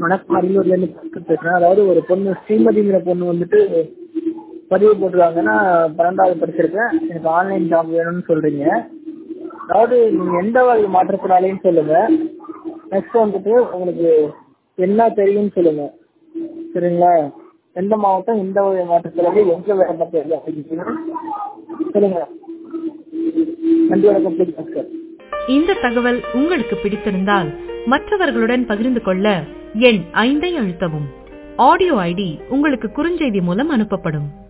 வணக்கம் அரியலூர்ல இருந்து பாஸ்கர் பேசுறேன் அதாவது ஒரு பொண்ணு ஸ்ரீமதிங்கிற பொண்ணு வந்துட்டு பதிவு போட்டிருக்காங்கன்னா பன்னெண்டாவது படிச்சிருக்கேன் எனக்கு ஆன்லைன் ஜாப் வேணும்னு சொல்றீங்க அதாவது நீங்க எந்த வகை மாற்றுத்திறனாளின்னு சொல்லுங்க நெக்ஸ்ட் வந்துட்டு உங்களுக்கு என்ன தெரியும்னு சொல்லுங்க சரிங்களா எந்த மாவட்டம் எந்த வகை மாற்றுத்திறனாளி எங்க வேலை பார்த்தது அப்படின்னு சொல்லுங்க நன்றி வணக்கம் பிடிக்கும் பாஸ்கர் இந்த தகவல் உங்களுக்கு பிடித்திருந்தால் மற்றவர்களுடன் பகிர்ந்து கொள்ள எண் ஐந்தை அழுத்தவும் ஆடியோ ஐடி உங்களுக்கு குறுஞ்செய்தி மூலம் அனுப்பப்படும்